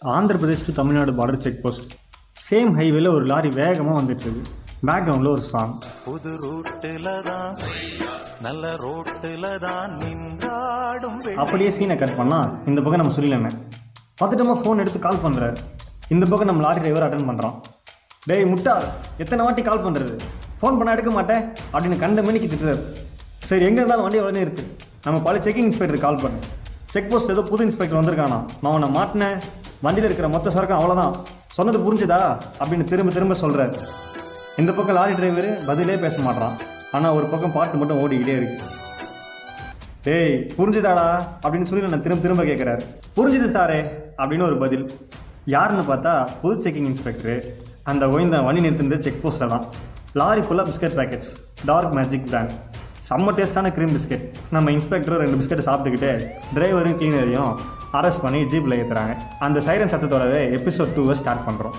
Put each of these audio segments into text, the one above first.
Andhra Pradesh to Tamil Nadu border check post same ஹைவேல ஒரு lorry வேகமாக வந்துட்டு இருக்கு பேக்ரவுண்டில் ஒரு சாங் புது ரூட்டுல தான் நல்ல ரோட்டுல தான் நின்றாடும் வெள்ளி அப்படியே சீனை கட் பண்ணால் இந்த பக்கம் நம்ம சொல்லலண்ணே பார்த்துட்டோமா ஃபோன் எடுத்து கால் பண்ணுறாரு இந்த பக்கம் நம்ம லாரி டிரைவர் அட்டன் பண்ணுறான் டேய் முட்டாள் எத்தனை வாட்டி கால் பண்ணுறது ஃபோன் பண்ண எடுக்க மாட்டேன் அப்படின்னு கண்ட மணிக்கு திட்டுறாரு சரி எங்கே இருந்தாலும் வண்டி உடனே இருக்கு நம்ம பழைய செக்கிங் இன்ஸ்பெக்டர் கால் பண்ணு செக் போஸ்ட் ஏதோ புது இன்ஸ்பெக்டர் வந்திருக்கானா நான் உன்னை மாட்டினேன் வண்டியில் இருக்கிற மொத்த சரக்கும் அவ்வளோதான் சொன்னது புரிஞ்சுதா அப்படின்னு திரும்ப திரும்ப சொல்கிறாரு இந்த பக்கம் லாரி டிரைவர் பதிலே பேச மாட்றான் ஆனால் ஒரு பக்கம் பாட்டு மட்டும் ஓடிக்கிட்டே இருக்கு டேய் புரிஞ்சுதாடா அப்படின்னு சொல்லி நான் திரும்ப திரும்ப கேட்குறாரு புரிஞ்சுது சாரே அப்படின்னு ஒரு பதில் யாருன்னு பார்த்தா புது செக்கிங் இன்ஸ்பெக்டரு அந்த ஓய்ந்த வண்டி நிறுத்தினது செக் போஸ்ட்டில் தான் லாரி ஃபுல்லாக biscuit packets Dark Magic brand செம்ம டேஸ்டான க்ரீம் பிஸ்கெட் நம்ம இன்ஸ்பெக்டரும் ரெண்டு பிஸ்கெட்டை சாப்பிட்டுக்கிட்டு டிரைவரும் கிளீனரையும் அரெஸ்ட் பண்ணி ஜீப்பில் ஏற்றுறாங்க அந்த சைரன் சத்தத்தோடவே எபிசோட் டூவை ஸ்டார்ட் பண்ணுறோம்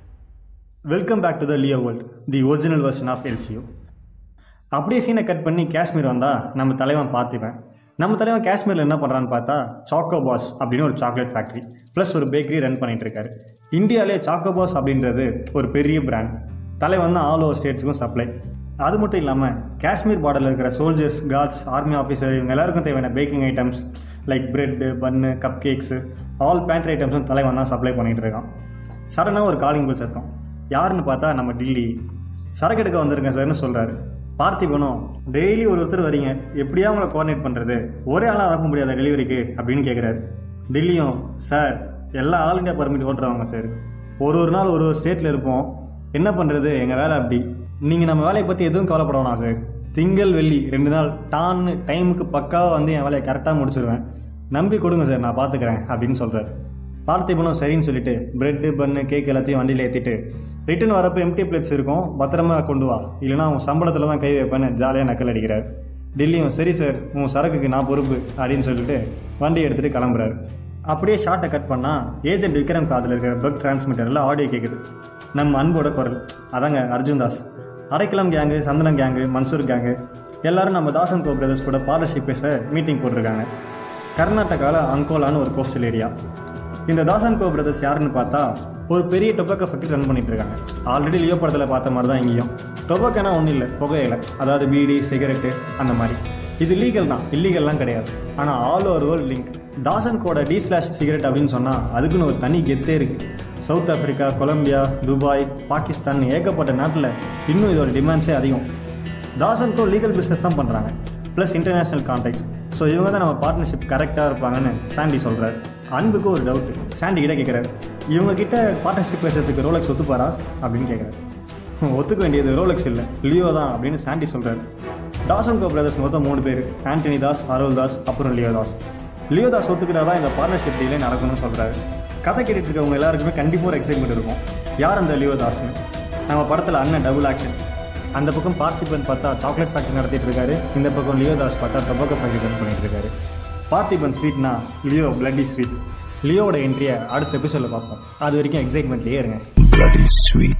welcome back to the Leo world the original version of LCU அப்படியே சீனை கட் பண்ணி காஷ்மீர் வந்தால் நம்ம தலைவன் பார்த்திபன் நம்ம தலைவன் காஷ்மீரில் என்ன பண்ணுறான்னு பார்த்தா சாக்கோ பாஸ் அப்படின்னு ஒரு சாக்லேட் ஃபேக்ட்ரி ப்ளஸ் ஒரு பேக்கரி ரன் பண்ணிட்டு இருக்காரு இந்தியாவிலே சாக்கோ பாஸ் அப்படின்றது ஒரு பெரிய பிராண்ட் தலைவன் தான் ஆல் ஓவர் ஸ்டேட்ஸுக்கும் சப்ளை அது மட்டும் இல்லாமல் காஷ்மீர் பார்டரில் இருக்கிற சோல்ஜர்ஸ் கார்ட்ஸ் ஆர்மி ஆஃபீஸர் இவங்க எல்லாருக்கும் தேவையான packing items like bread bun cup cakes all pantry ஐட்டம்ஸும் தலைவன் தான் சப்ளை பண்ணிகிட்டு இருக்கான் சடனாக ஒரு காலிங் பில் சத்தம் யாருன்னு பார்த்தா நம்ம டில்லி சரக்கு எடுக்க வந்திருக்கேன் சார்னு சொல்கிறாரு பார்த்திபனும் டெய்லி ஒரு ஒருத்தர் வரீங்க எப்படியா உங்களை கோஆர்டினேட் பண்ணுறது ஒரே ஆளாக அனுப்ப முடியாத டெலிவரிக்கு அப்படின்னு கேட்குறாரு டெல்லியும் சார் எல்லா ஆல் இண்டியா பர்மிட் ஓட்டுறவங்க சார் ஒரு ஒரு நாள் ஒரு ஒரு ஸ்டேட்டில் இருப்போம் என்ன பண்ணுறது எங்கள் வேலை அப்படி நீங்கள் நம்ம வேலையை பற்றி எதுவும் கவலைப்பட வேணாம் சார் திங்கள் வெள்ளி ரெண்டு நாள் டான்னு டைமுக்கு பக்காவாக வந்து என் வேலையை கரெக்டாக முடிச்சிருவேன் நம்பி கொடுங்க சார் நான் பார்த்துக்கிறேன் அப்படின்னு சொல்கிறாரு பார்த்திபனும் சரின்னு சொல்லிட்டு பிரெட்டு பன்னு கேக் எல்லாத்தையும் வண்டியில் ஏற்றிட்டு ரிட்டன் வரப்போ எம்டி பிளேட்ஸ் இருக்கும் பத்திரமா கொண்டு வா இல்லைனா உன் சம்பளத்தில் தான் கை வைப்பேன்னு ஜாலியாக நக்கல் அடிக்கிறார் டெல்லியும் சரி சார் உன் சரக்குக்கு நான் பொறுப்பு அப்படின்னு சொல்லிட்டு வண்டியை எடுத்துகிட்டு கிளம்புறாரு அப்படியே ஷார்ட்டை கட் பண்ணால் ஏஜென்ட் விக்ரம் காதில் இருக்கிற பக் டிரான்ஸ்மிட்டரில் ஆடியோ கேட்குது நம்ம அன்போட குரல் அதாங்க அர்ஜுன் தாஸ் அடைக்கலம் கேங்கு சந்தனம் கேங்கு மன்சூர் கேங்கு எல்லாரும் நம்ம தாசன் கோ பிரதர்ஸ் கூட பார்ட்னர்ஷிப் பேச மீட்டிங் போட்டிருக்காங்க கர்நாடகாவில் அங்கோலான்னு ஒரு கோஸ்டல் ஏரியா இந்த தாசன் கோ பிரதர்ஸ் யாருன்னு பார்த்தா ஒரு பெரிய டொபாக்கோ ஃபேக்ட்ரி ரன் பண்ணிட்டு இருக்காங்க ஆல்ரெடி லியோ படத்தில் பார்த்த மாதிரி தான் இங்கேயும் டொபாக்கோனா ஒன்றும் இல்லை புகையில அதாவது பீடி சிகரெட்டு அந்த மாதிரி இது லீகல் தான் இல்லீகல்லாம் கிடையாது ஆனால் ஆல் ஓவர் வேர்ல்ட் லிங்க் தாசன் கோட டி ஸ்லாஷ் சிகரெட் அப்படின்னு சொன்னால் அதுக்குன்னு ஒரு தனி கெத்தே இருக்குது South Africa Colombia Dubai Pakistan ஏகப்பட்ட நாட்டில் இன்னும் இதோட டிமாண்ட்ஸே அதிகம் தாசன்கோ லீகல் பிஸ்னஸ் தான் பண்ணுறாங்க ப்ளஸ் இன்டர்நேஷ்னல் கான்டாக்ட்ஸ் ஸோ இவங்க தான் நம்ம பார்ட்னர்ஷிப் கரெக்டாக இருப்பாங்கன்னு சாண்டி சொல்கிறார் அன்புக்கு ஒரு டவுட் சாண்டி கிட்ட கேட்குறாரு இவங்க கிட்ட பார்ட்னர்ஷிப் பேசுறதுக்கு ரோலக்ஸ் ஒத்துப்பாரா அப்படின்னு கேட்குறாரு ஒத்துக்க வேண்டியது ரோலக்ஸ் இல்லை லியோ தான் அப்படின்னு சாண்டி சொல்கிறார் தாசன்கோ பிரதர்ஸ் மொத்தம் மூணு பேர் ஆண்டனி தாஸ் அருள் தாஸ் அப்புறம் லியோ தாஸ் லியோ தாஸ் ஒத்துக்கிட்டா தான் இந்த பார்ட்னர்ஷிப் டீலே நடக்கணும்னு சொல்கிறாரு கதை கேட்டுட்டு இருக்கவங்க எல்லாருக்குமே கண்டிப்பாக ஒரு எக்ஸைட்மெண்ட் இருக்கும் யார் அந்த லியோ தாஸ்னு நம்ம படத்தில் அண்ணன் டபுள் ஆக்ஷன் அந்த பக்கம் பார்த்திபன் பார்த்தா சாக்லேட் ஃபேக்ட்ரி நடத்திட்டு இருக்காரு இந்த பக்கம் லியோ தாஸ் பார்த்தா டொபாக்கோ ஃபேக்ட்ரி ரன் பண்ணிட்டு இருக்காரு பார்த்திபன் ஸ்வீட்னா லியோ பிளட்டி ஸ்வீட் லியோவோட என்ட்ரியை அடுத்த எபிசோடில் பார்ப்போம் அது வரைக்கும் எக்ஸைட்மெண்ட்லேயே இருங்க bloody sweet.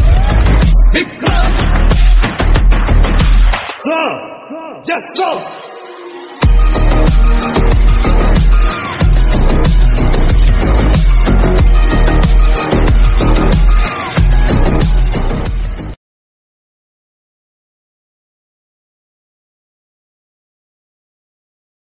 Stop! Just stop!